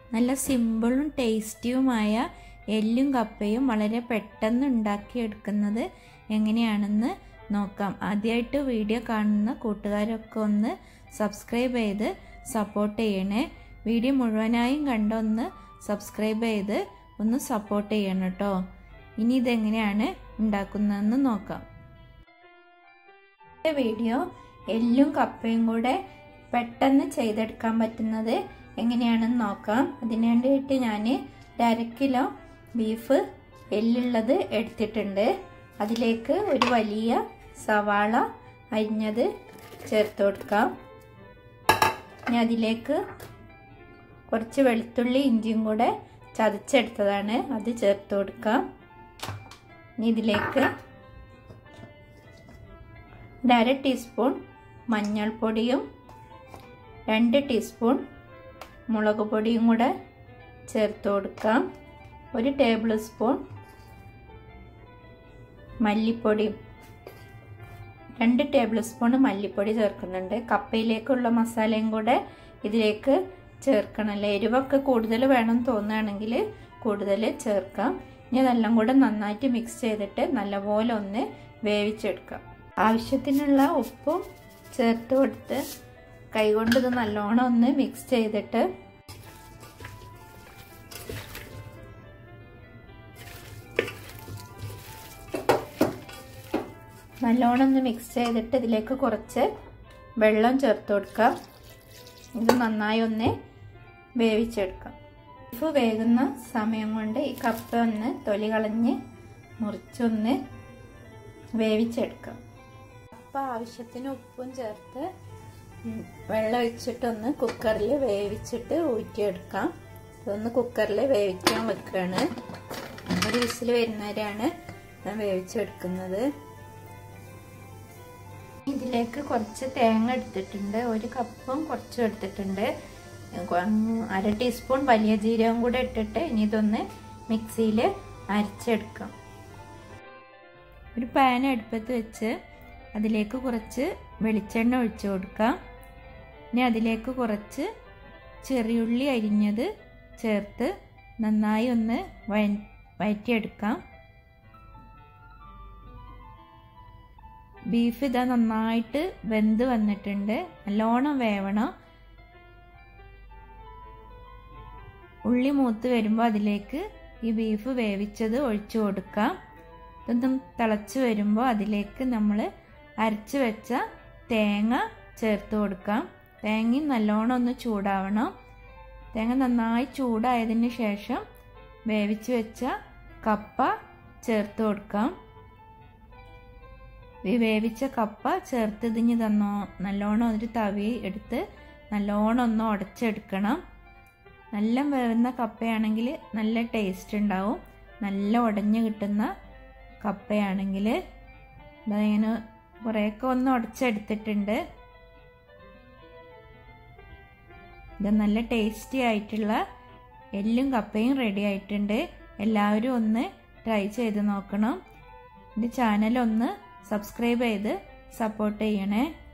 നല്ല സിമ്പിളും ടേസ്റ്റിയുമായ എല്ലും കപ്പയും വളരെ പെട്ടെന്ന് ഉണ്ടാക്കിയെടുക്കുന്നത് എങ്ങനെയാണെന്ന് നോക്കാം ആദ്യമായിട്ട് വീഡിയോ കാണുന്ന കൂട്ടുകാരൊക്കെ ഒന്ന് സബ്സ്ക്രൈബ് ചെയ്ത് സപ്പോർട്ട് ചെയ്യണേ വീഡിയോ മുഴുവനായും കണ്ടൊന്ന് സബ്സ്ക്രൈബ് ചെയ്ത് ഒന്ന് സപ്പോർട്ട് ചെയ്യണം കേട്ടോ ഇനി ഇതെങ്ങനെയാണ് ഉണ്ടാക്കുന്നതെന്ന് നോക്കാം വീഡിയോ എല്ലും കപ്പയും കൂടെ പെട്ടെന്ന് ചെയ്തെടുക്കാൻ പറ്റുന്നത് എങ്ങനെയാണെന്ന് നോക്കാം അതിന് വേണ്ടിയിട്ട് ഞാൻ അര കിലോ ബീഫ് എല്ലുള്ളത് എടുത്തിട്ടുണ്ട് അതിലേക്ക് ഒരു വലിയ സവാള അരിഞ്ഞത് ചേർത്ത് കൊടുക്കാം ഇനി അതിലേക്ക് കുറച്ച് വെളുത്തുള്ളി ഇഞ്ചിയും കൂടെ ചതച്ചെടുത്തതാണ് അത് ചേർത്ത് കൊടുക്കാം ഇനി ഇതിലേക്ക് ഒരു അര ടീസ്പൂൺ മഞ്ഞൾപ്പൊടിയും രണ്ട് ടീസ്പൂൺ മുളക് പൊടിയും കൂടെ ചേർത്ത് കൊടുക്കാം ഒരു ടേബിൾ സ്പൂൺ മല്ലിപ്പൊടിയും രണ്ട് ടേബിൾ സ്പൂൺ മല്ലിപ്പൊടി ചേർക്കുന്നുണ്ട് കപ്പയിലേക്കുള്ള മസാലയും കൂടെ ഇതിലേക്ക് ചേർക്കണമല്ലോ എരിവൊക്കെ കൂടുതൽ വേണം തോന്നുകയാണെങ്കിൽ കൂടുതൽ ചേർക്കാം ഇനി അതെല്ലാം കൂടെ നന്നായിട്ട് മിക്സ് ചെയ്തിട്ട് നല്ലപോലെ ഒന്ന് വേവിച്ചെടുക്കാം ആവശ്യത്തിനുള്ള ഉപ്പും ചേർത്ത് കൊടുത്ത് കൈകൊണ്ട് ഇത് നല്ലോണം ഒന്ന് മിക്സ് ചെയ്തിട്ട് നല്ലോണം ഒന്ന് മിക്സ് ചെയ്തിട്ട് ഇതിലേക്ക് കുറച്ച് വെള്ളം ചേർത്ത് കൊടുക്കാം ഇത് നന്നായി ഒന്ന് വേവിച്ചെടുക്കാം ബീഫ് വേകുന്ന സമയം കൊണ്ട് ഈ കപ്പ ഒന്ന് തൊലി കളഞ്ഞ് മുറിച്ചൊന്ന് വേവിച്ചെടുക്കാം കപ്പ ആവശ്യത്തിന് ഉപ്പും ചേർത്ത് വെള്ളം ഒഴിച്ചിട്ടൊന്ന് കുക്കറിൽ വേവിച്ചിട്ട് ഊറ്റിയെടുക്കാം ഇതൊന്ന് കുക്കറിൽ വേവിക്കാൻ വെക്കുകയാണ് ഒരു വിസിൽ വരുന്നവരെയാണ് ഞാൻ വേവിച്ചെടുക്കുന്നത് ഇതിലേക്ക് കുറച്ച് തേങ്ങ എടുത്തിട്ടുണ്ട് ഒരു കപ്പും കുറച്ചും എടുത്തിട്ടുണ്ട് അര ടീസ്പൂൺ വലിയ ജീരകം കൂടെ ഇട്ടിട്ട് ഇനി ഇതൊന്ന് മിക്സിയിൽ അരച്ചെടുക്കാം ഒരു പാൻ അടുപ്പത്ത് വെച്ച് അതിലേക്ക് കുറച്ച് വെളിച്ചെണ്ണ ഒഴിച്ചു കൊടുക്കാം ഇനി അതിലേക്ക് കുറച്ച് ചെറിയുള്ളി അരിഞ്ഞത് ചേർത്ത് നന്നായി ഒന്ന് വയറ്റിയെടുക്കാം ബീഫ് ഇതാ നന്നായിട്ട് വെന്ത് വന്നിട്ടുണ്ട് നല്ലോണം വേവണം ഉള്ളി മൂത്ത് വരുമ്പോൾ അതിലേക്ക് ഈ ബീഫ് വേവിച്ചത് ഒഴിച്ചു കൊടുക്കാം ഇതൊന്നും തിളച്ച് വരുമ്പോൾ അതിലേക്ക് നമ്മൾ അരച്ച് വെച്ച തേങ്ങ ചേർത്ത് കൊടുക്കാം തേങ്ങയും നല്ലോണം ഒന്ന് ചൂടാവണം തേങ്ങ നന്നായി ചൂടായതിന് ശേഷം വേവിച്ച് വെച്ച കപ്പ ചേർത്ത് കൊടുക്കാം ഈ വേവിച്ച കപ്പ ചേർത്ത് ഇതിഞ്ഞ് തന്നോ നല്ലോണം ഒരു തവി എടുത്ത് നല്ലോണം ഒന്ന് ഉടച്ചെടുക്കണം നല്ല വേവുന്ന കപ്പയാണെങ്കിൽ നല്ല ടേസ്റ്റ് ഉണ്ടാവും നല്ല ഉടഞ്ഞു കിട്ടുന്ന കപ്പയാണെങ്കിൽ ഇങ്ങനെ കുറേയൊക്കെ ഒന്ന് ഉടച്ചെടുത്തിട്ടുണ്ട് ഇത് നല്ല ടേസ്റ്റി ആയിട്ടുള്ള എല്ലും കപ്പയും റെഡി ആയിട്ടുണ്ട് എല്ലാവരും ഒന്ന് ട്രൈ ചെയ്ത് നോക്കണം എൻ്റെ ചാനൽ ഒന്ന് സബ്സ്ക്രൈബ് ചെയ്ത് സപ്പോർട്ട് ചെയ്യണേ